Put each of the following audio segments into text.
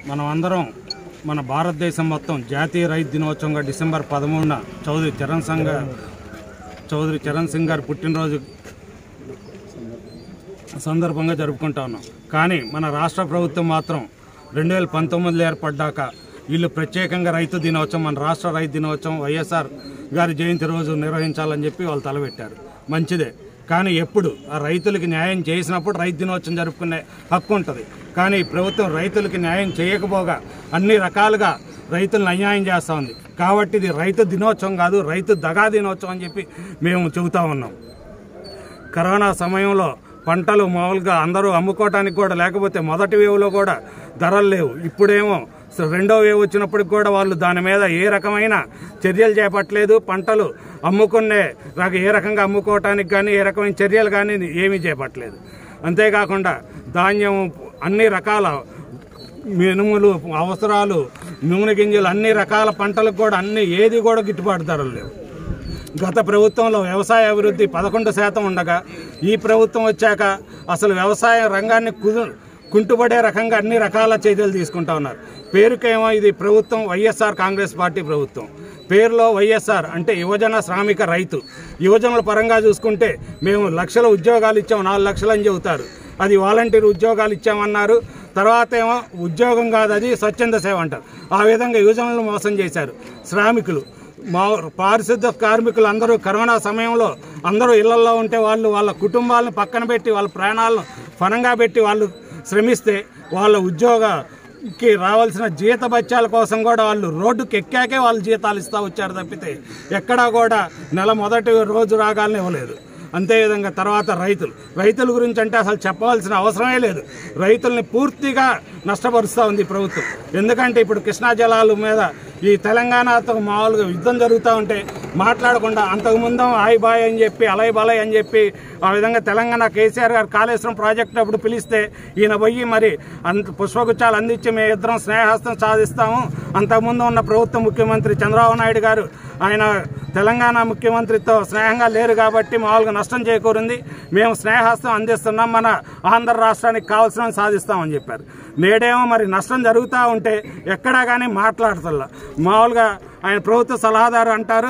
మనం అందరం మన భారతదేశం మొత్తం జాతీయ రైతు దినోత్సవంగా డిసెంబర్ పదమూడున చౌదరి చరణ్ సింగ్ చౌదరి చరణ్ సింగ్ గారి పుట్టినరోజు సందర్భంగా జరుపుకుంటా ఉన్నాం కానీ మన రాష్ట్ర ప్రభుత్వం మాత్రం రెండు వేల పంతొమ్మిదిలో ఏర్పడ్డాక వీళ్ళు ప్రత్యేకంగా రైతు దినోత్సవం మన రాష్ట్ర రైతు దినోత్సవం వైఎస్ఆర్ గారి జయంతి రోజు నిర్వహించాలని చెప్పి వాళ్ళు తలపెట్టారు మంచిదే కానీ ఎప్పుడు ఆ రైతులకి న్యాయం చేసినప్పుడు రైతు దినోత్సవం జరుపుకునే హక్కు ఉంటుంది కానీ ఈ ప్రభుత్వం రైతులకి న్యాయం చేయకపోగా అన్ని రకాలుగా రైతులను అన్యాయం చేస్తూ ఉంది కాబట్టి ఇది రైతు దినోత్సవం కాదు రైతు దగా దినోత్సవం అని చెప్పి మేము చెబుతా ఉన్నాం కరోనా సమయంలో పంటలు మామూలుగా అందరూ అమ్ముకోవటానికి కూడా లేకపోతే మొదటి వేవ్లో కూడా ధరలు లేవు ఇప్పుడేమో స- రెండో వేవ్ వచ్చినప్పటికి కూడా వాళ్ళు దాని మీద ఏ రకమైన చర్యలు చేపట్టలేదు పంటలు అమ్ముకునే రక ఏ రకంగా అమ్ముకోవటానికి కానీ ఏ రకమైన చర్యలు కానీ ఏమీ చేపట్టలేదు అంతేకాకుండా ధాన్యం అన్ని రకాల మినుములు అవసరాలు నూనె గింజలు అన్ని రకాల పంటలకు కూడా అన్ని ఏది కూడా గిట్టుబాటు ధరలు లేవు గత ప్రభుత్వంలో వ్యవసాయ అభివృద్ధి పదకొండు శాతం ఉండగా ఈ ప్రభుత్వం వచ్చాక అసలు వ్యవసాయ రంగాన్ని కుదు కుంటుపడే రకంగా అన్ని రకాల చర్యలు తీసుకుంటా ఉన్నారు పేరుకేమో ఇది ప్రభుత్వం వైఎస్ఆర్ కాంగ్రెస్ పార్టీ ప్రభుత్వం పేరులో వైఎస్ఆర్ అంటే యువజన శ్రామిక రైతు యువజనుల పరంగా చూసుకుంటే మేము లక్షల ఉద్యోగాలు ఇచ్చాం నాలుగు లక్షలు అని చెబుతారు అది వాలంటీర్ ఉద్యోగాలు ఇచ్చామన్నారు తర్వాత ఏమో ఉద్యోగం కాదు అది స్వచ్ఛంద సేవ అంటారు ఆ విధంగా యువజనులను మోసం చేశారు శ్రామికులు మా పారిశుద్ధ కార్మికులు అందరూ కరోనా సమయంలో అందరూ ఇళ్లలో ఉంటే వాళ్ళు వాళ్ళ కుటుంబాలను పక్కన పెట్టి వాళ్ళ ప్రాణాలను ఫనంగా పెట్టి వాళ్ళు శ్రమిస్తే వాళ్ళ ఉద్యోగకి రావాల్సిన జీత బత్యాల కోసం కూడా వాళ్ళు రోడ్డుకి ఎక్కాకే వాళ్ళు జీతాలు ఇస్తూ వచ్చారు తప్పితే ఎక్కడా కూడా నెల మొదటి రోజు రాగాలని ఇవ్వలేదు అంతేవిధంగా తర్వాత రైతులు రైతుల గురించి అంటే అసలు చెప్పవలసిన అవసరమే లేదు రైతుల్ని పూర్తిగా నష్టపరుస్తూ ఉంది ఈ ప్రభుత్వం ఎందుకంటే ఇప్పుడు కృష్ణా జలాల మీద ఈ తెలంగాణతో మామూలుగా యుద్ధం జరుగుతూ ఉంటే మాట్లాడకుండా అంతకుముందు హాయ్ బాయ్ అని చెప్పి అలయ్ బలయ్ అని చెప్పి ఆ విధంగా తెలంగాణ కేసీఆర్ గారు కాళేశ్వరం ప్రాజెక్టు అప్పుడు పిలిస్తే ఈయన పోయి మరి అంత పుష్పగుచ్చాలు అందించి మేము ఇద్దరం స్నేహస్తం సాధిస్తాము అంతకుముందు ఉన్న ప్రభుత్వ ముఖ్యమంత్రి చంద్రబాబు నాయుడు గారు ఆయన తెలంగాణ ముఖ్యమంత్రితో స్నేహంగా లేరు కాబట్టి మామూలుగా నష్టం చేకూరింది మేము స్నేహస్తం అందిస్తున్నాం మన ఆంధ్ర రాష్ట్రానికి కావాల్సిన సాధిస్తామని చెప్పారు నేడేమో మరి నష్టం జరుగుతూ ఉంటే ఎక్కడా కానీ మాట్లాడుతుల్లా మామూలుగా ఆయన ప్రభుత్వ సలహాదారు అంటారు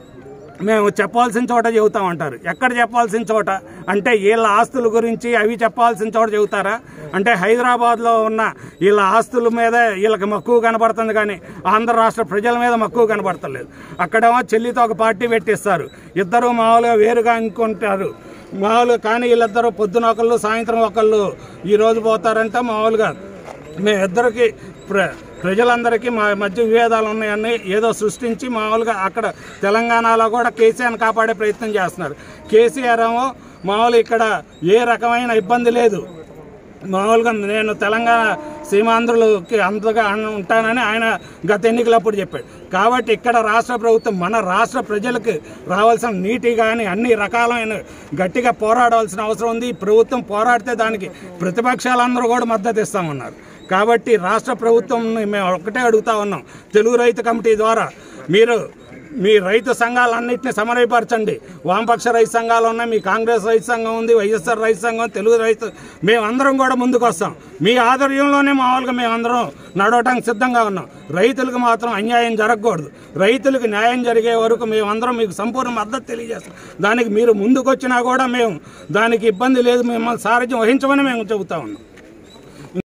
మేము చెప్పాల్సిన చోట చెబుతామంటారు ఎక్కడ చెప్పాల్సిన చోట అంటే వీళ్ళ ఆస్తుల గురించి అవి చెప్పాల్సిన చోట చెబుతారా అంటే హైదరాబాద్లో ఉన్న వీళ్ళ ఆస్తుల మీద వీళ్ళకి మక్కువ కనబడుతుంది కానీ ఆంధ్ర రాష్ట్ర ప్రజల మీద మక్కువ కనబడతలేదు అక్కడేమో చెల్లితో ఒక పార్టీ పెట్టిస్తారు ఇద్దరు మామూలుగా వేరుగా అనుకుంటారు మామూలుగా కానీ వీళ్ళిద్దరూ పొద్దున ఒకళ్ళు సాయంత్రం ఒకళ్ళు ఈ రోజు పోతారంటే మామూలుగా మేము ఇద్దరికి ప్ర ప్రజలందరికీ మా మధ్య విభేదాలు ఉన్నాయని ఏదో సృష్టించి మామూలుగా అక్కడ తెలంగాణలో కూడా కేసీఆర్ని కాపాడే ప్రయత్నం చేస్తున్నారు కేసీఆర్ ఏమో మామూలు ఇక్కడ ఏ రకమైన ఇబ్బంది లేదు మామూలుగా నేను తెలంగాణ సీమాంధ్రులకి అంతగా ఉంటానని ఆయన గత ఎన్నికలప్పుడు చెప్పాడు కాబట్టి ఇక్కడ రాష్ట్ర ప్రభుత్వం మన రాష్ట్ర ప్రజలకు రావాల్సిన నీటి కానీ అన్ని రకాలైన గట్టిగా పోరాడవలసిన అవసరం ఉంది ఈ ప్రభుత్వం పోరాడితే దానికి ప్రతిపక్షాలందరూ కూడా మద్దతు ఇస్తామన్నారు కాబట్టి రాష్ట్ర ప్రభుత్వం మేము ఒకటే అడుగుతా ఉన్నాం తెలుగు రైతు కమిటీ ద్వారా మీరు మీ రైతు సంఘాలన్నింటినీ సమన్వయపరచండి వామపక్ష రైతు సంఘాలు ఉన్నాయి మీ కాంగ్రెస్ రైతు సంఘం ఉంది వైఎస్ఆర్ రైతు సంఘం తెలుగు రైతు మేమందరం కూడా ముందుకు వస్తాం మీ ఆధ్వర్యంలోనే మామూలుగా మేమందరం నడవటానికి సిద్ధంగా ఉన్నాం రైతులకు మాత్రం అన్యాయం జరగకూడదు రైతులకు న్యాయం జరిగే వరకు మేమందరం మీకు సంపూర్ణ మద్దతు తెలియజేస్తాం దానికి మీరు ముందుకు వచ్చినా కూడా మేము దానికి ఇబ్బంది లేదు మిమ్మల్ని సారథ్యం వహించమని మేము చెబుతా ఉన్నాం